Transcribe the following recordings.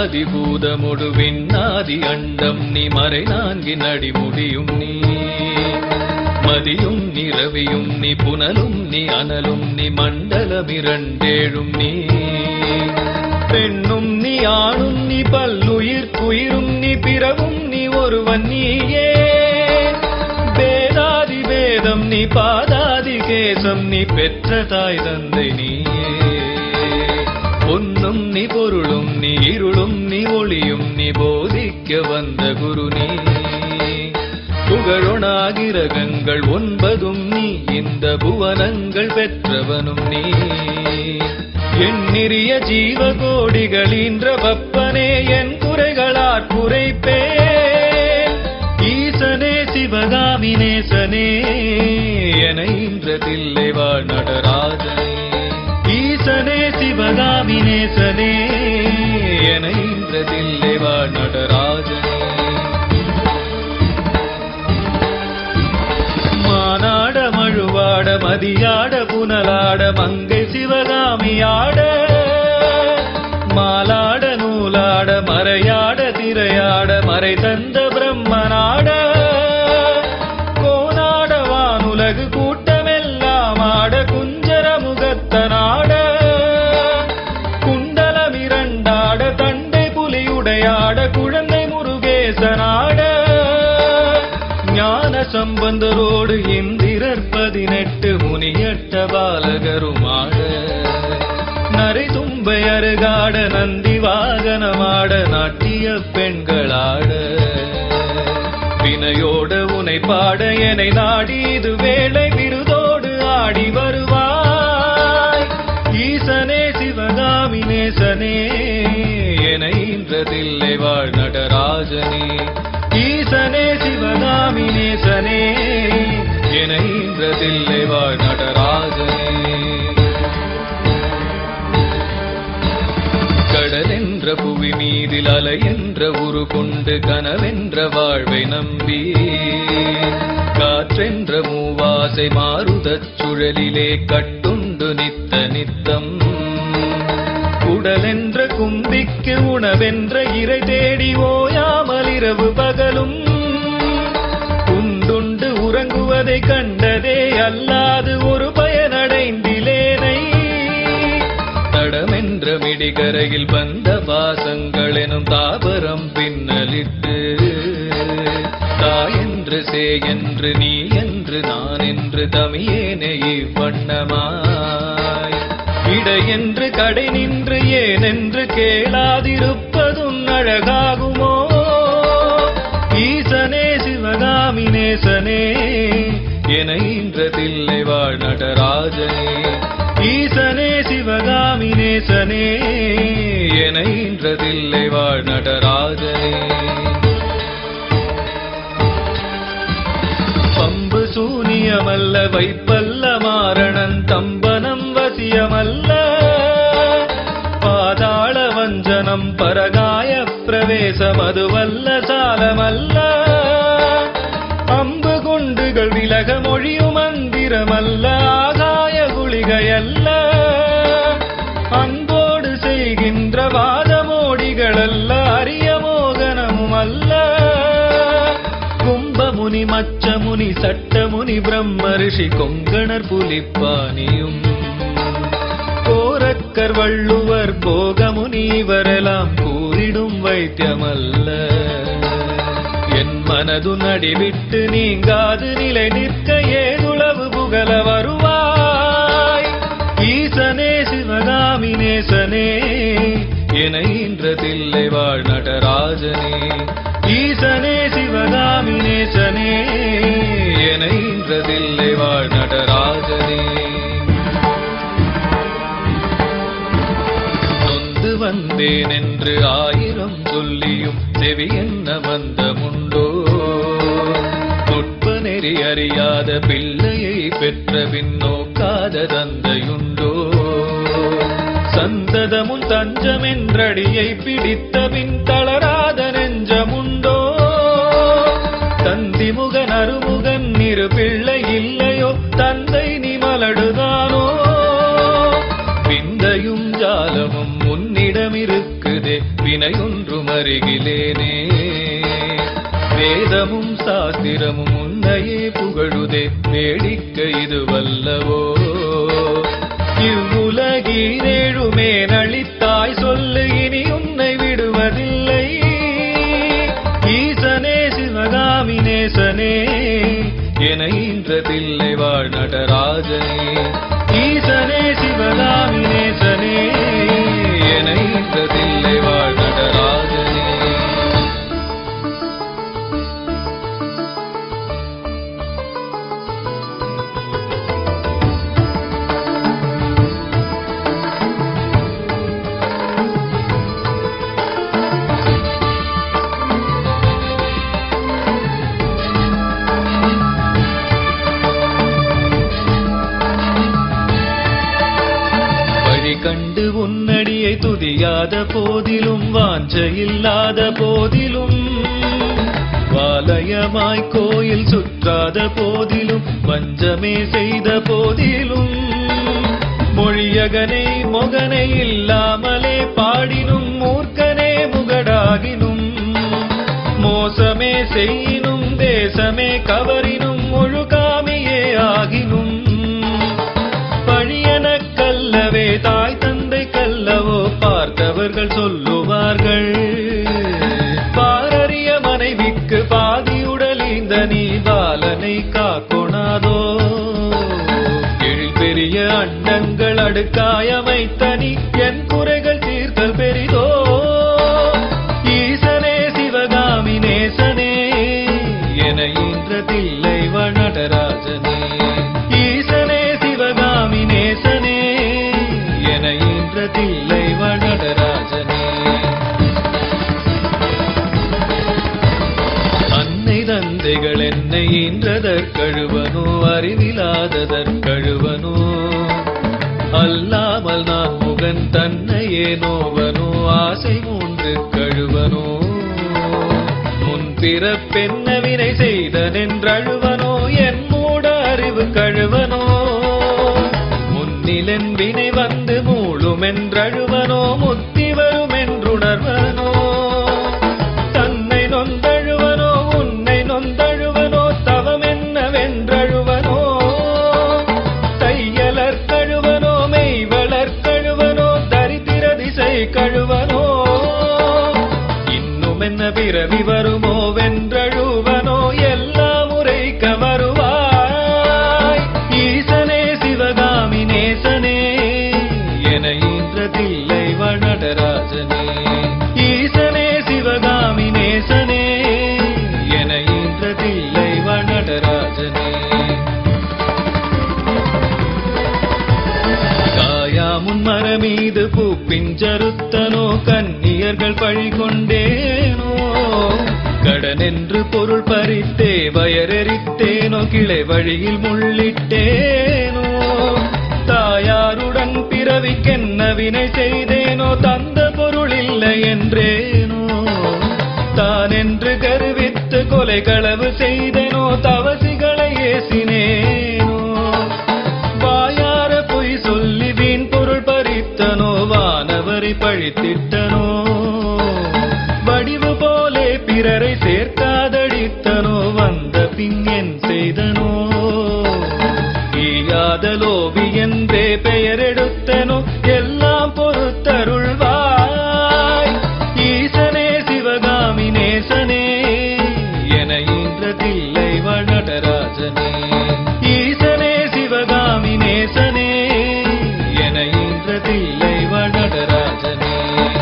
மண்ணாதி பூதமொடு விண்ணாதி அண்டம் நீ மறை நான்கின் அடி முடியும் நீ மதியும் நீ ரவியும் நீ புனலும் நீ அனலும் நீ மண்டலமிரண்டேழும் நீ பெண்ணும் நீ ஆணும் நீ பல்லுயிர் குயிரும் நீ பிறவும் நீ ஒருவன் நீயே வேதாதி வேதம் நீ பாதாதி கேசம் நீ பெற்ற தாய் தந்தை நீயே பொன்னும் நீ பொருளும் நீ இருளும் நீ ஒளியும் நீ போதிக்க வந்த குரு நீ புகழொணாகிரகங்கள் ஒன்பதும் நீ இந்த புவனங்கள் பெற்றவனும் நீ எண்ணிறிய ஜீவ கோடிகளீன்ற வப்பனே என் குறைகளாற் குறைப்பேன் ஈசனே சிவகாமி நேசனே என இன்றதில்லை வாழ் நடராஜனே ஈசனே சிவகாமி நேசனே என இன்றதில்லை வாழ் நடராஜனே மானாட மழுவாட மதியாட புனலாட மங்கை சிவகாமியாட மாலாட நூலாட மறையாட திரையாட மறை தந்த பிரம்மனாட கோனாட வானுலகு கூட்டமெல்லாம் ஆட குஞ்சர முகத்தனாட குண்டலமிரண்டாட தண்டை புலியுடையாட குழந்தை முருகேசனாட ஞான சம்பந்தரோடு இந்திரர் பதினெட்டு முனியட்ட பாலகருமாட நரை தும்பை அருகாட நந்தி வாகனமாட நாட்டிய பெண்களாட வினையோட உனை பாட எனை நாடி இது வேளை விருதோடு ஆடி வருவாய் ஈசனே சிவகாமி நேசனே என இன்றதில்லை வாழ் நடராஜனே ஈசனே சிவகாமி நேசனே என இன்றதில்லை வாழ் நடராஜனே கடலென்ற புவி மீதில் அலை என்ற உரு கொண்டு கனவென்ற வாழ்வை நம்பி காற்றென்ற மூவாசை மாறுதச் சுழலிலே கட்டுண்டு நித்த நித்தம் உடலென்ற கும்பிக்கு உணவென்ற இறை தேடி ஓயாமல் இரவு பகலும் உண்டுண்டு உறங்குவதை கண்டதே அல்லாது ஒரு பயனடைந்திலேனை தடமென்ற மிடிகரையில் வந்த பாசங்கள் எனும் தாபரம் பின்னலிட்டு தாயென்று சே என்று நீ என்று நான் என்று தமியேனே இவ்வண்ணமாய் இடையென்று கடை நின்று ஏனென்று கேளாதிருப்பதும் அழகாகுமோ ஈசனே சிவகாமி நேசனே என இன்றதில்லை வாழ் நடராஜனே ஈசனே சிவகாமி நேசனே என இன்றதில்லை வாழ் நடராஜனே பம்பு சூனியமல்ல வைப்பல்ல மாரணன் தம்பனம் வசியமல்ல பாதாள வஞ்சனம் பரகாய பிரவேசம் அதுவல்ல சாலமல்ல அம்பு குண்டுகள் விலக மொழியும் மந்திரமல்ல ஆகாய குளிகையல்ல அன்போடு செய்கின்ற வாதமோடிகளல்ல அரிய மோகனமும் அல்ல கும்பமுனி மச்சமுனி சட்டமுனி பிரம்ம ரிஷி கொங்கணர் புலிப்பானியும் கோரக்கர் வள்ளுவர் போகமுனி இவரெல்லாம் கூறிடும் வைத்தியமல்ல என் மனது நடிவிட்டு நீங்காது நிலை நிற்க ஏதுளவு புகழ வருவாய் ஈசனே சிவகாமி நேசனே என இன்றதில்லை வாழ் நடராஜனே ஈசனே சிவகாமி நேசனே என இன்றதில்லை வாழ் நடராஜனே நொந்து வந்தேன் என்று ஆயிரம் சொல்லியும் செவி என்ன வந்தமுண்டோ நுட்ப நெறி அறியாத பிள்ளையை பெற்ற பின் நோக்காத தந்தையுண்டோ சந்ததமுன் தஞ்சமென்றடியை பிடித்த பின் தளராத நெஞ்சமுண்டோ தந்திமுகன் அருமுகன் இரு பிள்ளை இல்லையோ தந்தை நீ மலடுதானோ விந்தையும் ஜாலமும் உன்னிடம் இருக்குதே வினையுன் சமுத்திரமும் உன்னையே புகழுதே வேடிக்கை இது வல்லவோ இவ்வுலகீரேழுமே நளித்தாய் சொல்லு இனி உன்னை விடுவதில்லை ஈசனே சிவகாமி நேசனே என ஈன்ற தில்லை வாழ் நடராஜனே ஈசனே சிவகாமி நேசனே என ஈன்ற தில்லை வாழ் நடராஜனே வழி கண்டு உன்னடியை துதியாத போதிலும் வாஞ்சையில்லாத போதிலும் வாலயமாய் கோயில் சுற்றாத போதிலும் வஞ்சமே செய்த போதிலும் மொழியகனை மொகனை இல்லாமலே பாடினும் மூர்க்கனே முகடாகினும் மோசமே செய்யினும் தேசமே கவரினும் முழுகாமியே ஆகினும் பழியன கல்லவே தாய் தந்தை கல்லவோ பார்த்தவர்கள் சொல்லுவார்கள் பாரறிய மனைவிக்கு பாதி உடலீந்த நீ பாலனை காக்கொணாதோ எழில் பெரிய அண்டங்கள் அடுக்காயமைத்த நீ என் குறைகள் தீர்த்தல் பெரிதோ ஈசனே சிவகாமி நேசனே என ஈன்ற தில்லை வனடராஜனே ஈசனே சிவகாமி நேசனே என ஈன்ற தில்லை வனடராஜனே அன்னை தந்தைகள் என்னை ஈன்றதற்கழுவனோ அறிவிலாததற்கழுவனோ அல்லாமல் நான் முகன் தன்னையே நோவனோ ஆசை மூன்று கழுவனோ முன் பிறப்பென்ன வினை செய்தனென்றழுவனோ என் மூட அறிவு கழுவனோ முன்னிலன் வினை வந்து மூழுமென்றழுவனோ முத்தி வருமென்றுணர்வனோ தன்னை நொந்தழுவனோ உன்னை நொந்தழுவனோ தவமென்னவென்றழுவனோ தையலர் கழுவனோ மெய்வளர் கழுவனோ தரித்திர திசை கழுவனோ இன்னும் என்ன பிறவி வருமோ வென்றழுவனோ எல்லாம் உரைக்க வருவாய் ஈசனே சிவகாமி நேசனே என ஈன்ற தில்லை வனடராஜனே ஈசனே சிவகாமி நேசனே என ஈன்ற தில்லை வனடராஜனே காயாமுன் மரமீது பூப்பிஞ்சருத்தனோ கன்னியர்கள் பழி கொண்டேனோ கடனென்று பொருள் பறித்தே வயரெறித்தேனோ கிளை வழியில் முள்ளிட்டேனோ தாயாருடன் பிறவிக்கென்ன வினை செய்தேனோ தந்த பொருள் இல்லை என்றேனோ தான் என்று கருவித்து கொலை களவு செய்தேனோ தவசிகளை ஏசினேனோ வாயார பொய் சொல்லி வீண் பொருள் பறித்தனோ வானவரை பழித்திட்டனோ வடிவு போலே பிறரை சேர்க்காதடித்தனோ வந்த பின் என் செய்தனோ ஈயாத லோபி என்றே பெயரெடுத்தனோ எல்லாம் பொறுத்தருள்வாய் ஈசனே சிவகாமி நேசனே என ஈன்ற தில்லை வனடராஜனே ஈசனே சிவகாமி நேசனே என ஈன்ற தில்லை வனடராஜனே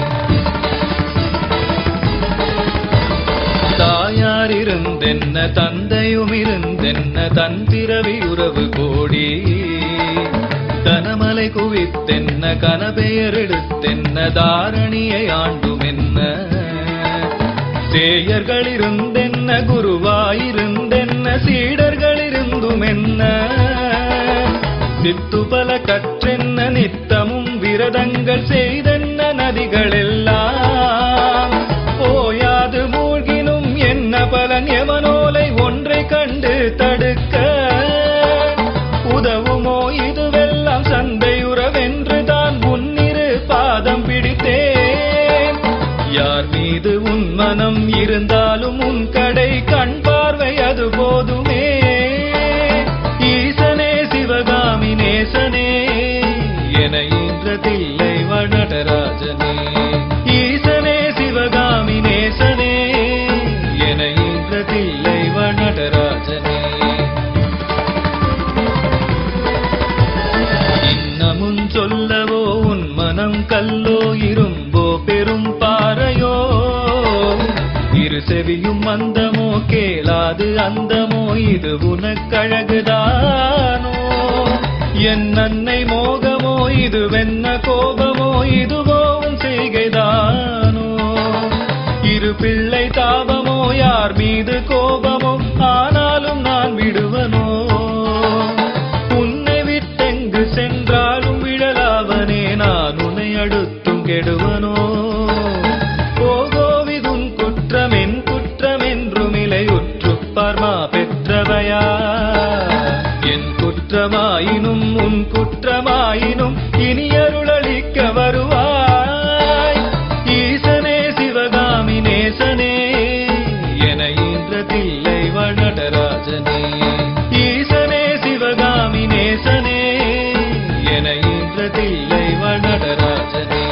தாயார் இருந்தென்ன தந்தையும் இருந்தென்ன தன் பிறவி உறவு கோடி தனமலை குவித்தென்ன கனபெயர் எடுத்தென்ன தாரணியை ஆண்டுமென்ன சேயர்கள் இருந்தென்ன குருவாயிருந்தென்ன சீடர்கள் இருந்துமென்ன சித்துபல கற்றென்ன நித்தமும் விரதங்கள் செய்தென்ன நதிகளெல்லாம் ஓயாது மூழ்கினும் என்ன பலன் எவனோலை ஒன்றை கண்டு தடுக்க உதவுமோ இதுவெல்லாம் சந்தையுறவென்று தான் முன்னிரு பாதம் பிடித்தேன் யார் மீது உன் மனம் இருந்தாலும் உன் கடை கண் பார்வை அது போதும் கல்லோ இரும்போ பெரும் பாறையோ இரு செவியும் அந்தமோ கேளாது அந்தமோ இது உனக்கழகுதானோ என் அன்னை மோகமோ இது வெண்ண கோபமோ இதுவோ உன் செய்கைதானோ இரு பிள்ளை தாபமோ யார் மீது கோபமோ ஆனாலும் நான் விடுவனோ உன்னை விட்டெங்கு சென்றாலும் விழலாவனே நான் உன்னை அடுத்தும் கெடுவனோ போகோவிதுன் குற்றம் என் குற்றம் என்றும் இலையுற்று பார்மா பெற்றவையா என் குற்றமாயினும் உன் குற்றமாயினும் இனி அருளளிக்க வருவாய் ஈசனே சிவகாமி நேசனே என ஈன்ற தில்லை வனடராஜனே ஈசனே சிவகாமி நேசனே என ஈன்ற தில்லை வனடராஜனே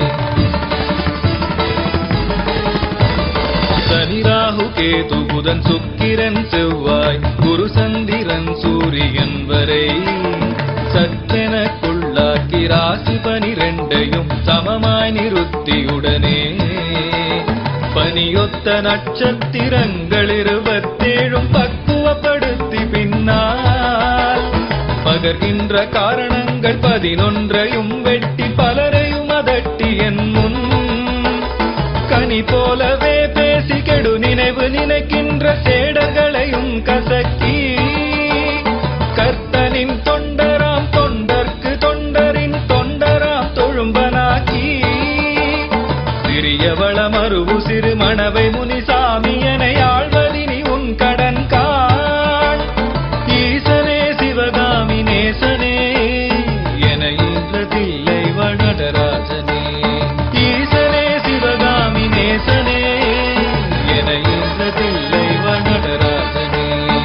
சனி ராகு கேது புதன் சுக்கிரன் செவ்வாய் குரு சந்திரன் சூரியன் வரை சத்தென கொள்ளாக்கி ராசி பனிரெண்டையும் சமமாய் நிறுத்தியுடனே பனியொத்த நட்சத்திரங்கள் இருபத்தேழும் பக்குவப்படுத்தி பின்னால் பகர்கின்ற காரணங்கள் பதினொன்றையும் வெட்டி பலரையும் அதட்டி என் முன் கனி போலவே பேசி கெடு நினைவு நினைக்கின்ற சேடர்களையும் கசக்கி கர்த்தனின் தொண்டராம் தொண்டர்க்கு தொண்டரின் தொண்டராம் தொழும்பனாக்கி சிறியவள மறுவு சிறு மணவை முனிசாமியனை ஆழ்வதினி உன் கடன் காண் ஈசனே சிவகாமி நேசனே என ஈன்றதில்லை வனடராஜனே ஈசனே சிவகாமி நேசனே என ஈன்றதில்லை வனடராஜனே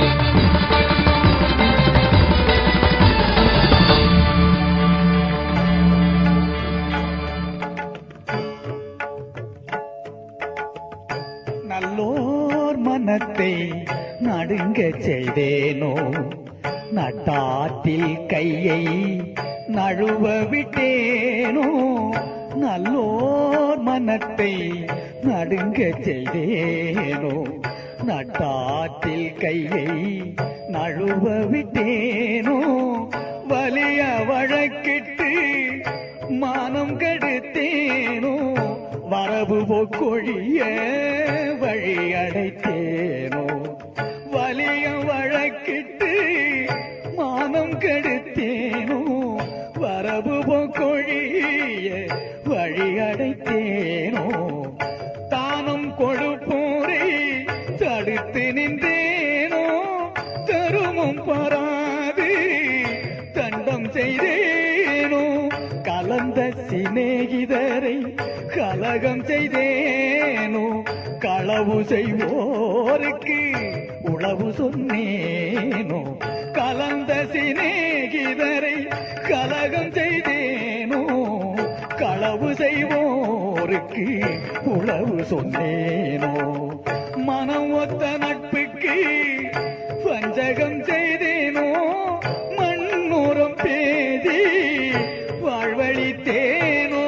நல்லோர் மனத்தை நடுங்க செய்தேனோ நட்டாற்றில் கையை நழுவ விட்டேனோ நல்லோர் மனத்தை நடுங்க செய்தேனோ நட்டாற்றில் கையை நழுவ விட்டேனோ வலிய வழக்கிட்டு மானம் கெடுத்தேனோ வரவு போக்கொழிய வழி அடைத்தேனோ வலிய வழக்கிட்டு மானம் கெடுத்தேனோ வரவு போக்கொழிய வழி அடைத்தேனோ தானம் கொடுப்போரை தடுத்து நின்றேனோ தருமம் பராது தண்டம் செய்தேனோ கலந்த சிநேகிதரை கலகம் செய்தேனோ களவு செய்வோருக்கு உளவு சொன்னேனோ கலந்த சிநேகிதரை கலகம் செய்தேனோ களவு செய்வோருக்கு உளவு சொன்னேனோ மனம் ஒத்த நட்புக்கு வஞ்சகம் செய்தேனோ மண்ணுரம் பேதி வாழ்வழித்தேனோ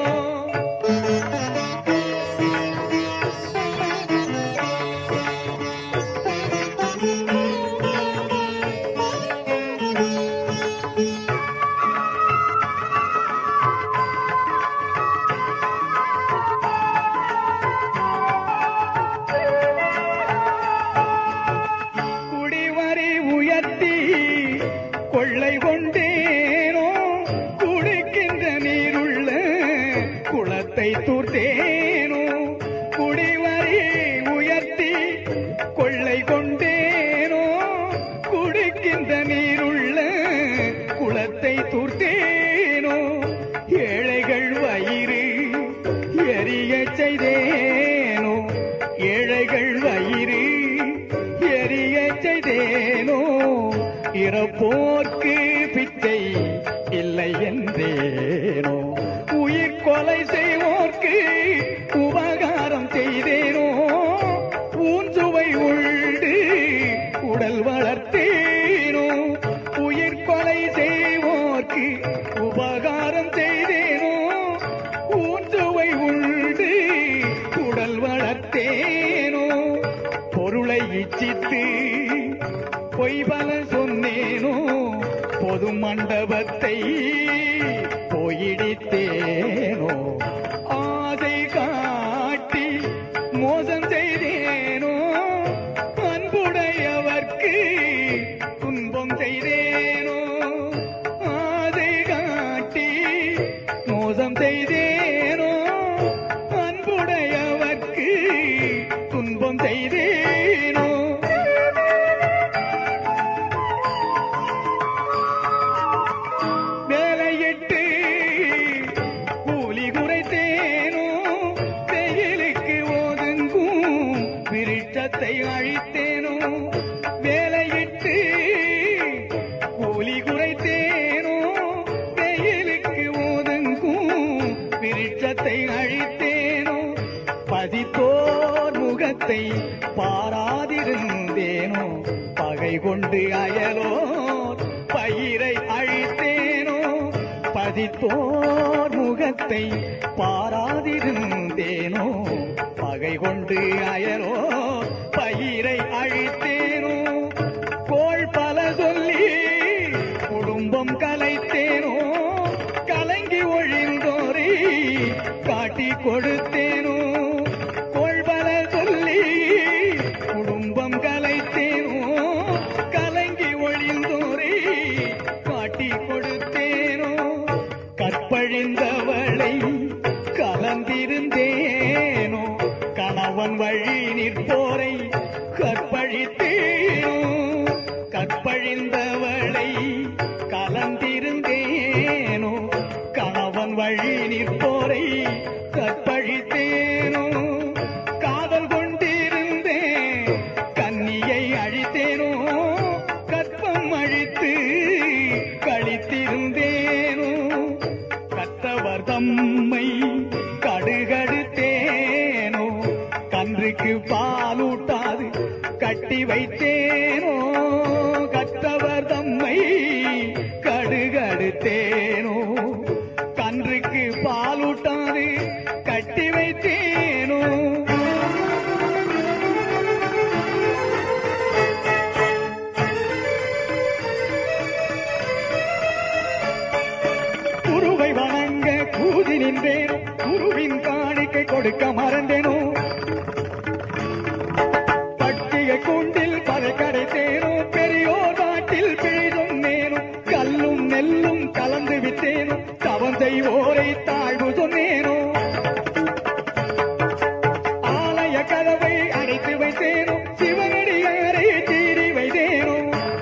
குடிவரி உயர்த்தி கொள்ளை கொண்டேனோ குடிக்கின்ற நீருள்ள குளத்தை தூர்த்தேனோ குடிவரி உயர்த்தி கொள்ளை கொண்டேனோ குடிக்கின்ற நீருள்ள குளத்தை தூர்த்தேனோ ஏழைகள் வயிறு எரிய செய்தேனோ ஏழைகள் வயிறு எரிய செய்தேனோ இறப்போர்க்கு பிச்சை இல்லை என்றேனோ உயிர் கொலை செய்வோர்க்கு உபகாரம் செய்தேனோ ஊன்சுவை உண்டு உடல் வளர்த்தேனோ உயிர் கொலை செய்வோர்க்கு உபகாரம் செய்தேனோ பொய் பல சொன்னேனோ பொது மண்டபத்தை போயிடித்தேனோ ஆசை காட்டி மோசம் செய்தேனோ அன்புடையவர்க்கு துன்பம் செய்தேனோ ஆசை காட்டி மோசம் செய்தேனோ அன்புடையவர்க்கு துன்பம் செய்தேனோ வேலையிட்டு கூலி குறைத்தேனோ வெயிலுக்கு ஒதுங்கும் விருட்சத்தை அழித்தேனோ வேலையிட்டு கூலி குறைத்தேனோ வெயிலுக்கு ஒதுங்கும் விருட்சத்தை அழித்தேனோ பதித்தோர் முகத்தை பாராதிருந்தேனோ பகை கொண்டு அயலோர் பயிரை அழித்தேனோ பதித்தோர் முகத்தை பாராதிருந்தேனோ பகை கொண்டு அயலோ பயிரை அழித்தேனோ கோள் பல சொல்லி குடும்பம் கலைத்தேனோ கலங்கி ஒழிந்தோரை காட்டி கொடுத்தேனோ கொள்பல சொல்லி குடும்பம் கலைத்தேனோ கலங்கி ஒழிந்தோரை காட்டி கொடுத்தேனோ கற்பழிந்தவளை கலந்திருந்தேனோ கணவன் வழி நிற்போரை கற்பழித்தேனோ கற்பழிந்தவளை கலந்திருந்தேனோ கணவன் வழி நிற்போரை கற்பழித்தேனோ காதல் கொண்டிருந்தேன் கன்னியை அழித்தேனோ கற்பம் அழித்து கழித்திருந்தேனோ கற்றவர் தம்மை கடுகடுத்தேனோ கன்றுக்கு பாலூட்டாது கட்டி வைத்தேனோ கற்றவர் தம்மை கடுகடுத்தேனோ கன்றுக்கு பாலூட்டாது கட்டி வைத்தேனோ குருவை வணங்க கூதி நின்றேனோ குருவின் காணிக்கை கொடுக்க மறந்தேனோ பட்டிகை கூண்டில் பறை கடைத்தேனோ பெரியோர் நாட்டில் பிழைதும் நேனோ கல்லும் நெல்லும் கலந்து விட்டேனோ தவம் செய்வோரை தாழ்வு சொன்னேனோ ஆலய கதவை அடைத்து வைத்தேனோ சிவனடியாரை தீரி வைத்தேனோ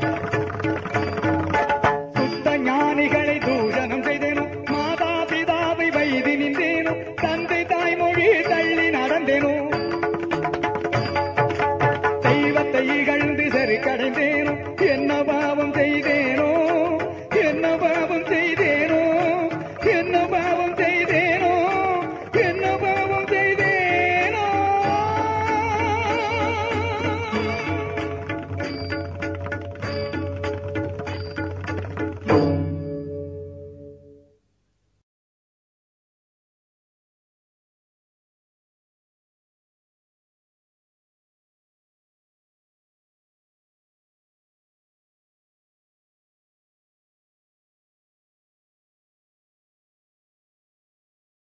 சுத்த ஞானிகளை தூஷணம் செய்தேனோ மாதா பிதாவை வைதி நின்றேனோ தந்தை தாய்மொழி தள்ளி நடந்தேனோ தெய்வத்தை இகழ்ந்து சரி கடைந்தேனோ